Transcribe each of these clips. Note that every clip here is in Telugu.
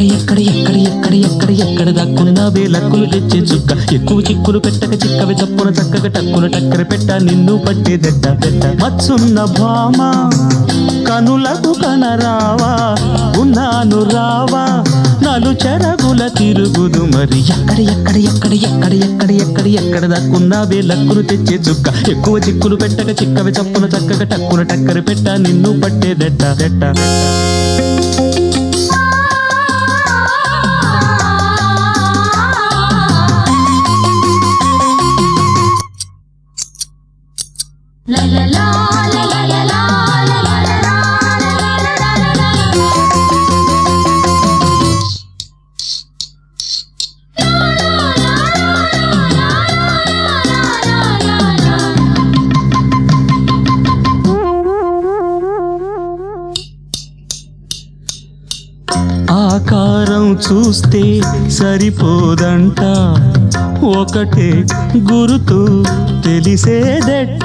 ఎక్కడ ఎక్కడ ఎక్కడ ఎక్కడ ఎక్కడ ఎక్కడ దక్కున్నావే లక్కులు తెచ్చే చుక్క ఎక్కువ చిక్కులు పెట్టక చిక్కవి చప్పున చక్కగా టక్కున టక్కర పెట్ట నిన్ను పట్టే దెట్ట దెట్ట మత్సున్న భామ కనులకు కనరావా ఉన్నాను రావా నలు చెరగుల తిరుగుదు మరి ఎక్కడ ఎక్కడ ఎక్కడ ఎక్కడ ఎక్కడ ఎక్కడ ఎక్కడ దక్కున్నావే లక్కులు తెచ్చే చుక్క ఎక్కువ చిక్కులు పెట్టక చిక్కవి చప్పున చక్కగా టక్కున టక్కర పెట్ట నిన్ను పట్టే దెట్ట దెట్ట La la la la la la la la la la la la la la la ఆకారం చూస్తే సరిపోదంట ఒకటే గురుతు తెలిసేదెట్ట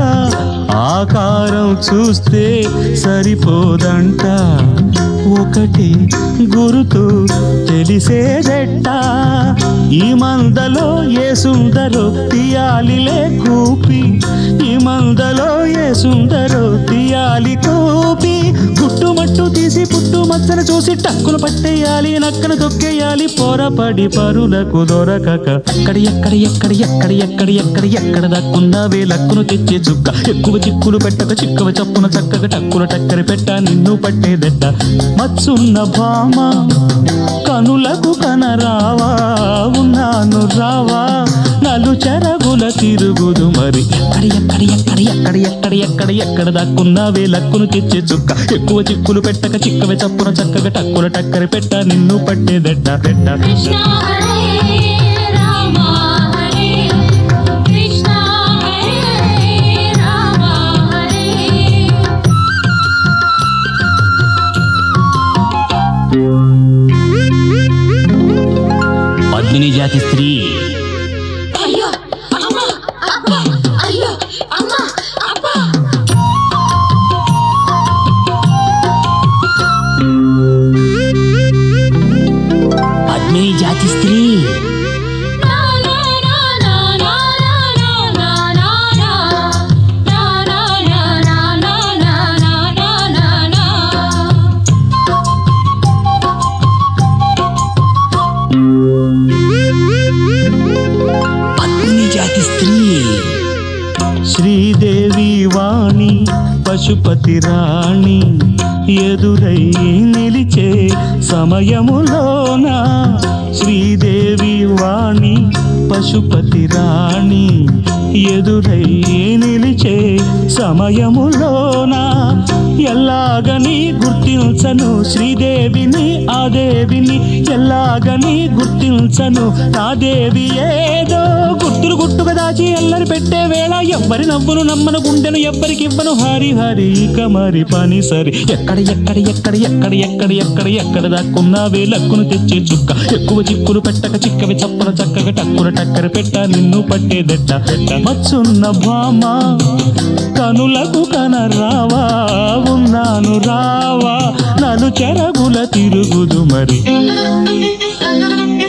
ఆకారం చూస్తే సరిపోదంట ఒకటి గురుతు తెలిసేదెట్ట ఈ మందలో ఏ సుందరో తీయాలిలే కూపి ఈ మందలో ఏ సుందరో తీయాలి కూపి గుట్టుమట్టు తీసి పుట్టు మచ్చను చూసి టక్కులు పట్టేయాలి నక్కన తొక్కేయాలి పోరపడి పరులకు దొరకక అక్కడ ఎక్కడ ఎక్కడ ఎక్కడ ఎక్కడ ఎక్కడ ఎక్కడ దక్కున్నావే లక్కును తెచ్చే చుక్క ఎక్కువ చిక్కులు పెట్టక చిక్కవ చప్పున చక్కగా టక్కుల టక్కర పెట్ట నిన్ను పట్టేదెట్ట మచ్చున్న భామ కనులకు కనరావా ఉన్నాను రావా నలు చెరగుల తిరుగుదు మరి ఎక్కడ ఎక్కడ ఎక్కడ ఎక్కడ ఎక్కడ ఎక్కడ ఎక్కడ దక్కున్నావే లక్కును తెచ్చే చుక్క ఎక్కువ చిక్కులు పెట్టక చిక్కవే చప్పున చక్కగా టక్కుల టక్కర పెట్ట నిన్ను పట్టేదెట్ట పెట్ట Krishna Hare Rama Hare Krishna Hare Rama Hare Padmini జాతి స్త్రీ అయ్యో అమ్మ అబ్బ అయ్యో అమ్మ అబ్బ పద్మిని జాతి స్త్రీ నా నా నా నా నా నా నా నా నా నా నా నా నా నా నా నా నా పద్మిని జాతి స్త్రీ శ్రీదేవి వాణి పశుపతి రాణి ఎదురై నిలిచే సమయములోన శ్రీదేవి వాణి పశుపతి రాణి ఎదురై నిలిచే సమయములోన ఎల్లాగని గుర్తించను శ్రీదేవిని ఆ దేవిని ఎల్లాగని గుర్తించను నా దేవి ఏదో గుర్తులు గుట్టుగా దాచి ఎల్లరి పెట్టే వేళ ఎవ్వరి నవ్వును నమ్మను గుండెను ఎవ్వరికి ఇవ్వను హరి హరి ఇక మరి పని సరి ఎక్కడ ఎక్కడ ఎక్కడ ఎక్కడ ఎక్కడ ఎక్కడ ఎక్కడ దాక్కున్నావే లక్కును తెచ్చే చుక్క ఎక్కువ చిక్కులు పెట్టక చిక్కవి చప్పన చక్కగా టక్కున టక్కర పెట్ట నిన్ను పట్టేదెట్ట పెట్ట మచ్చున్న భామ కనులకు కనరావా ఉన్నాను రావా నలు చెరగుల తిరుగుదు మరి